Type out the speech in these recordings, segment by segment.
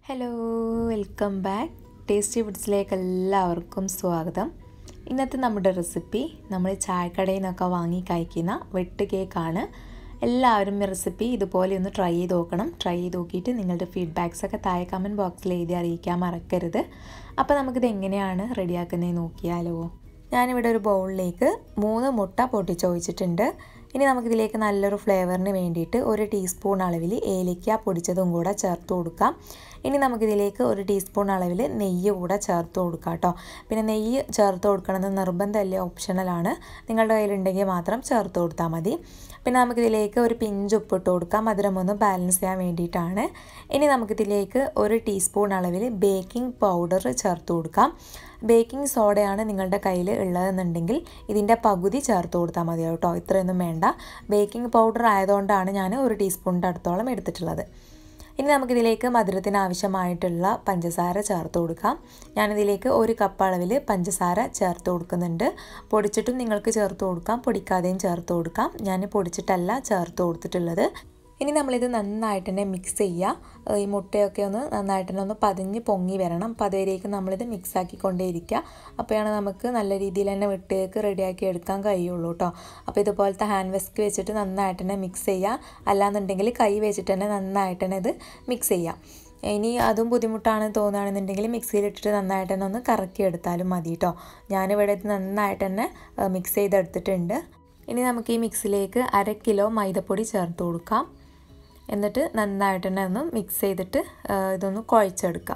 hello welcome back tasty ഫുഡ്സിലേക്ക് എല്ലാവർക്കും സ്വാഗതം ഇന്നത്തെ നമ്മുടെ റെസിപ്പി നമ്മൾ ചായക്കടയിൽ നിന്നൊക്കെ വാങ്ങി കഴിക്കുന്ന വെട്ട് കേക്കാണ് എല്ലാവരും ഈ റെസിപ്പി ഇതുപോലെ ഒന്ന് ട്രൈ ചെയ്ത് നോക്കണം ട്രൈ ചെയ്ത് നോക്കിയിട്ട് നിങ്ങളുടെ ഫീഡ്ബാക്സ് ഒക്കെ താഴെ കമൻറ്റ് ബോക്സിൽ എഴുതി അറിയിക്കാൻ മറക്കരുത് അപ്പോൾ നമുക്കിത് എങ്ങനെയാണ് റെഡിയാക്കുന്നതെന്ന് നോക്കിയാലോ ഞാനിവിടെ ഒരു ബൗളിലേക്ക് മൂന്ന് മുട്ട പൊട്ടിച്ചൊഴിച്ചിട്ടുണ്ട് ഇനി നമുക്കിതിലേക്ക് നല്ലൊരു ഫ്ലേവറിന് വേണ്ടിയിട്ട് ഒരു ടീസ്പൂൺ അളവിൽ ഏലക്ക പൊടിച്ചതും കൂടെ ചേർത്ത് കൊടുക്കാം ഇനി നമുക്കിതിലേക്ക് ഒരു ടീസ്പൂൺ അളവിൽ നെയ്യ് കൂടെ ചേർത്ത് കൊടുക്കാം കേട്ടോ പിന്നെ നെയ്യ് ചേർത്ത് കൊടുക്കണമെന്ന് നിർബന്ധമല്ലേ ഓപ്ഷണലാണ് നിങ്ങളുടെ കയ്യിലുണ്ടെങ്കിൽ മാത്രം ചേർത്ത് കൊടുത്താൽ മതി പിന്നെ നമുക്കിതിലേക്ക് ഒരു പിഞ്ച് ഉപ്പിട്ട് കൊടുക്കാം മധുരം ഒന്ന് ബാലൻസ് ചെയ്യാൻ വേണ്ടിയിട്ടാണ് ഇനി നമുക്കിതിലേക്ക് ഒരു ടീസ്പൂൺ അളവിൽ ബേക്കിംഗ് പൗഡർ ചേർത്ത് കൊടുക്കാം ബേക്കിംഗ് സോഡയാണ് നിങ്ങളുടെ കയ്യിൽ ഉള്ളതെന്നുണ്ടെങ്കിൽ ഇതിൻ്റെ പകുതി ചേർത്ത് കൊടുത്താൽ മതി കേട്ടോ ഇത്രയൊന്നും വേണ്ട ബേക്കിംഗ് പൗഡർ ആയതുകൊണ്ടാണ് ഞാൻ ഒരു ടീസ്പൂണിൻ്റെ അടുത്തോളം എടുത്തിട്ടുള്ളത് ഇനി നമുക്കിതിലേക്ക് മധുരത്തിന് ആവശ്യമായിട്ടുള്ള പഞ്ചസാര ചേർത്ത് കൊടുക്കാം ഞാനിതിലേക്ക് ഒരു കപ്പ് അളവിൽ പഞ്ചസാര ചേർത്ത് കൊടുക്കുന്നുണ്ട് പൊടിച്ചിട്ടും നിങ്ങൾക്ക് ചേർത്ത് കൊടുക്കാം പൊടിക്കാതെയും ചേർത്ത് കൊടുക്കാം ഞാൻ പൊടിച്ചിട്ടല്ല ചേർത്ത് കൊടുത്തിട്ടുള്ളത് ഇനി നമ്മളിത് നന്നായിട്ട് തന്നെ മിക്സ് ചെയ്യുക ഈ മുട്ടയൊക്കെ ഒന്ന് നന്നായിട്ട് തന്നെ ഒന്ന് പതിഞ്ഞ് പൊങ്ങി വരണം അപ്പോൾ അതുവരേക്ക് നമ്മളിത് മിക്സ് ആക്കിക്കൊണ്ടേയിരിക്കുക അപ്പോഴാണ് നമുക്ക് നല്ല രീതിയിൽ തന്നെ വെട്ടേക്ക് റെഡിയാക്കി എടുക്കാൻ കഴിയുള്ളൂ കേട്ടോ അപ്പോൾ ഇതുപോലത്തെ ഹാൻഡ് വെസ്ക് വെച്ചിട്ട് നന്നായിട്ട് തന്നെ മിക്സ് ചെയ്യുക അല്ലാന്നുണ്ടെങ്കിൽ കൈ വെച്ചിട്ട് തന്നെ നന്നായിട്ട് തന്നെ ഇത് മിക്സ് ചെയ്യുക ഇനി അതും ബുദ്ധിമുട്ടാണ് തോന്നുകയാണെന്നുണ്ടെങ്കിൽ മിക്സിയിലിട്ടിട്ട് നന്നായിട്ട് തന്നെ ഒന്ന് കറക്കി എടുത്താലും മതി കേട്ടോ ഞാനിവിടെ ഇത് നന്നായിട്ട് തന്നെ മിക്സ് ചെയ്തെടുത്തിട്ടുണ്ട് ഇനി നമുക്ക് ഈ മിക്സിലേക്ക് അര കിലോ മൈദപ്പൊടി ചേർത്ത് കൊടുക്കാം എന്നിട്ട് നന്നായിട്ട് തന്നെ ഒന്ന് മിക്സ് ചെയ്തിട്ട് ഇതൊന്ന് കുഴച്ചെടുക്കാം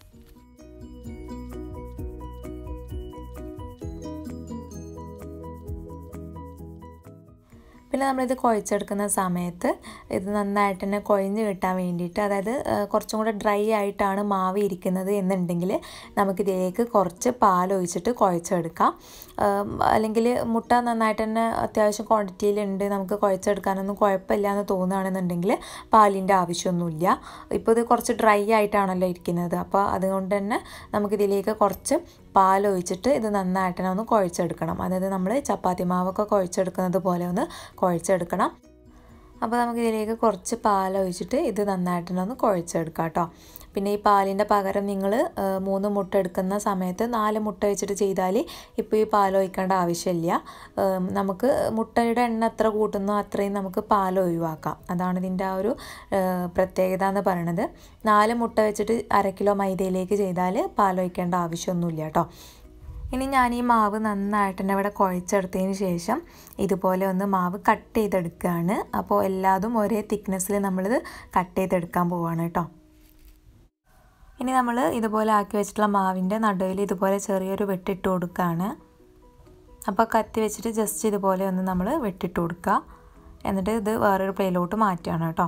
പിന്നെ നമ്മളിത് കുഴച്ചെടുക്കുന്ന സമയത്ത് ഇത് നന്നായിട്ട് തന്നെ കുഴഞ്ഞ് കിട്ടാൻ വേണ്ടിയിട്ട് അതായത് കുറച്ചും കൂടെ ഡ്രൈ ആയിട്ടാണ് മാവ് ഇരിക്കുന്നത് എന്നുണ്ടെങ്കിൽ നമുക്കിതിലേക്ക് കുറച്ച് പാലൊഴിച്ചിട്ട് കുഴച്ചെടുക്കാം അല്ലെങ്കിൽ മുട്ട നന്നായിട്ട് തന്നെ അത്യാവശ്യം ക്വാണ്ടിറ്റിയിലുണ്ട് നമുക്ക് കുഴച്ചെടുക്കാനൊന്നും കുഴപ്പമില്ല എന്ന് തോന്നുകയാണെന്നുണ്ടെങ്കിൽ പാലിൻ്റെ ആവശ്യമൊന്നുമില്ല ഇപ്പോൾ ഇത് കുറച്ച് ഡ്രൈ ആയിട്ടാണല്ലോ ഇരിക്കുന്നത് അപ്പോൾ അതുകൊണ്ട് തന്നെ നമുക്കിതിലേക്ക് കുറച്ച് പാലൊഴിച്ചിട്ട് ഇത് നന്നായിട്ട് തന്നെ ഒന്ന് കുഴച്ചെടുക്കണം അതായത് നമ്മൾ ചപ്പാത്തി മാവൊക്കെ കുഴച്ചെടുക്കുന്നത് പോലെ ഒന്ന് കുഴച്ചെടുക്കണം അപ്പോൾ നമുക്ക് ഇതിലേക്ക് കുറച്ച് പാലൊഴിച്ചിട്ട് ഇത് നന്നായിട്ട് തന്നെ ഒന്ന് കുഴച്ചെടുക്കാം കേട്ടോ പിന്നെ ഈ പാലിൻ്റെ പകരം നിങ്ങൾ മൂന്ന് മുട്ട എടുക്കുന്ന സമയത്ത് നാല് മുട്ട വെച്ചിട്ട് ചെയ്താൽ ഇപ്പോൾ ഈ പാൽ ഒഴിക്കേണ്ട ആവശ്യമില്ല നമുക്ക് മുട്ടയുടെ എണ്ണ എത്ര കൂട്ടുന്നോ അത്രയും നമുക്ക് പാൽ ഒഴിവാക്കാം അതാണ് ഇതിൻ്റെ ആ ഒരു പ്രത്യേകത എന്ന് പറയണത് നാല് മുട്ട വെച്ചിട്ട് അര കിലോ മൈദയിലേക്ക് ചെയ്താൽ പാൽ ഒഴിക്കേണ്ട ആവശ്യമൊന്നുമില്ല കേട്ടോ ഇനി ഞാൻ ഈ മാവ് നന്നായിട്ട് തന്നെ ഇവിടെ കുഴച്ചെടുത്തതിന് ശേഷം ഇതുപോലെ ഒന്ന് മാവ് കട്ട് ചെയ്തെടുക്കുകയാണ് അപ്പോൾ എല്ലാതും ഒരേ തിക്നെസ്സിൽ നമ്മളിത് കട്ട് ചെയ്തെടുക്കാൻ പോവുകയാണ് കേട്ടോ ഇനി നമ്മൾ ഇതുപോലെ ആക്കി വെച്ചിട്ടുള്ള മാവിൻ്റെ നടുവിൽ ഇതുപോലെ ചെറിയൊരു വെട്ടിട്ട് കൊടുക്കുകയാണ് അപ്പോൾ കത്തി വെച്ചിട്ട് ജസ്റ്റ് ഇതുപോലെ ഒന്ന് നമ്മൾ വെട്ടിട്ട് കൊടുക്കുക എന്നിട്ട് ഇത് വേറൊരു പ്ലേയിലോട്ട് മാറ്റുകയാണ് കേട്ടോ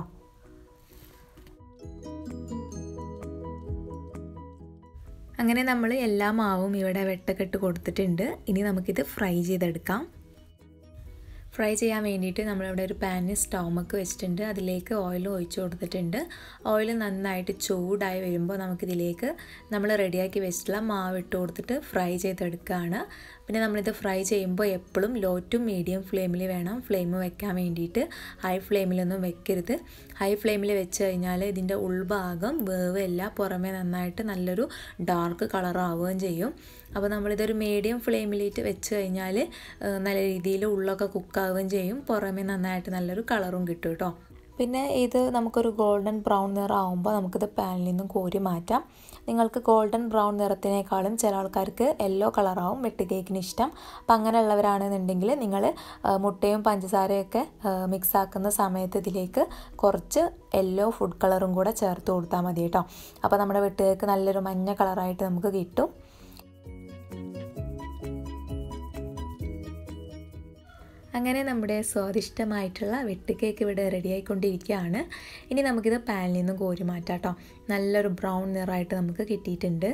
അങ്ങനെ നമ്മൾ എല്ലാ മാവും ഇവിടെ വെട്ടക്കെട്ട് കൊടുത്തിട്ടുണ്ട് ഇനി നമുക്കിത് ഫ്രൈ ചെയ്തെടുക്കാം ഫ്രൈ ചെയ്യാൻ വേണ്ടിയിട്ട് നമ്മളിവിടെ ഒരു പാനിൽ സ്റ്റൗമൊക്കെ വെച്ചിട്ടുണ്ട് അതിലേക്ക് ഓയിൽ ഒഴിച്ചു കൊടുത്തിട്ടുണ്ട് ഓയിൽ നന്നായിട്ട് ചൂടായി വരുമ്പോൾ നമുക്കിതിലേക്ക് നമ്മൾ റെഡിയാക്കി വെച്ചിട്ടുള്ള മാവ് ഇട്ട് കൊടുത്തിട്ട് ഫ്രൈ ചെയ്തെടുക്കുകയാണ് പിന്നെ നമ്മളിത് ഫ്രൈ ചെയ്യുമ്പോൾ എപ്പോഴും ലോ ടു മീഡിയം ഫ്ലെയിമിൽ വേണം ഫ്ലെയിം വെക്കാൻ വേണ്ടിയിട്ട് ഹൈ ഫ്ലെയിമിലൊന്നും വെക്കരുത് ഹൈ ഫ്ലെയിമിൽ വെച്ച് കഴിഞ്ഞാൽ ഇതിൻ്റെ ഉൾഭാഗം വേവല്ല പുറമേ നന്നായിട്ട് നല്ലൊരു ഡാർക്ക് കളറാവുകയും ചെയ്യും അപ്പോൾ നമ്മളിതൊരു മീഡിയം ഫ്ലെയിമിലിട്ട് വെച്ച് കഴിഞ്ഞാൽ നല്ല രീതിയിൽ ഉള്ളൊക്കെ കുക്കാവുകയും ചെയ്യും പുറമേ നന്നായിട്ട് നല്ലൊരു കളറും കിട്ടും കേട്ടോ പിന്നെ ഇത് നമുക്കൊരു ഗോൾഡൻ ബ്രൗൺ നിറം ആകുമ്പോൾ നമുക്കിത് പാനിൽ നിന്നും കോരി മാറ്റാം നിങ്ങൾക്ക് ഗോൾഡൻ ബ്രൗൺ നിറത്തിനേക്കാളും ചില ആൾക്കാർക്ക് യെല്ലോ കളറാവും വെട്ട് കേക്കിന് ഇഷ്ടം അപ്പം അങ്ങനെയുള്ളവരാണെന്നുണ്ടെങ്കിൽ നിങ്ങൾ മുട്ടയും പഞ്ചസാരയൊക്കെ മിക്സ് ആക്കുന്ന സമയത്ത് ഇതിലേക്ക് കുറച്ച് യെല്ലോ ഫുഡ് കളറും കൂടെ ചേർത്ത് കൊടുത്താൽ മതി കേട്ടോ അപ്പോൾ നമ്മുടെ വെട്ട് കേക്ക് നല്ലൊരു മഞ്ഞ കളറായിട്ട് നമുക്ക് കിട്ടും അങ്ങനെ നമ്മുടെ സ്വാദിഷ്ടമായിട്ടുള്ള വെട്ട് കേക്ക് ഇവിടെ റെഡി ആയിക്കൊണ്ടിരിക്കുകയാണ് ഇനി നമുക്കിത് പാനിൽ നിന്ന് കോരി മാറ്റാം കേട്ടോ നല്ലൊരു ബ്രൗൺ നിറമായിട്ട് നമുക്ക് കിട്ടിയിട്ടുണ്ട്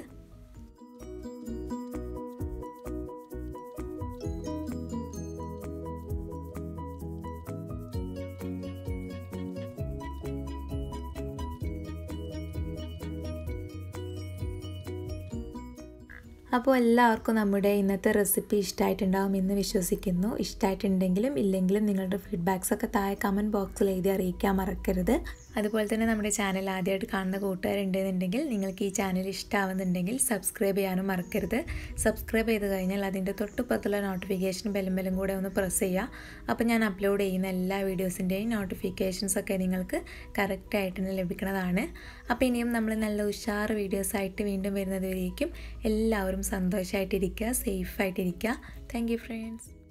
അപ്പോൾ എല്ലാവർക്കും നമ്മുടെ ഇന്നത്തെ റെസിപ്പി ഇഷ്ടമായിട്ടുണ്ടാവും എന്ന് വിശ്വസിക്കുന്നു ഇഷ്ടമായിട്ടുണ്ടെങ്കിലും ഇല്ലെങ്കിലും നിങ്ങളുടെ ഫീഡ്ബാക്സ് ഒക്കെ താഴെ കമൻറ്റ് ബോക്സിൽ എഴുതി അറിയിക്കാൻ മറക്കരുത് അതുപോലെ തന്നെ നമ്മുടെ ചാനൽ ആദ്യമായിട്ട് കാണുന്ന കൂട്ടുകാരുണ്ടെന്നുണ്ടെങ്കിൽ നിങ്ങൾക്ക് ഈ ചാനൽ ഇഷ്ടമാവുന്നുണ്ടെങ്കിൽ സബ്സ്ക്രൈബ് ചെയ്യാനും മറക്കരുത് സബ്സ്ക്രൈബ് ചെയ്ത് കഴിഞ്ഞാൽ അതിൻ്റെ തൊട്ടുപുറത്തുള്ള നോട്ടിഫിക്കേഷൻ ബെല്ലും ബെല്ലും കൂടെ ഒന്ന് പ്രസ് ചെയ്യുക അപ്പോൾ ഞാൻ അപ്ലോഡ് ചെയ്യുന്ന എല്ലാ വീഡിയോസിൻ്റെയും നോട്ടിഫിക്കേഷൻസ് ഒക്കെ നിങ്ങൾക്ക് കറക്റ്റായിട്ട് തന്നെ ലഭിക്കുന്നതാണ് അപ്പോൾ ഇനിയും നമ്മൾ നല്ല ഉഷാർ വീഡിയോസായിട്ട് വീണ്ടും വരുന്നത് വരേക്കും എല്ലാവരും സന്തോഷമായിട്ടിരിക്കുക സേഫായിട്ടിരിക്കുക താങ്ക് യു ഫ്രണ്ട്സ്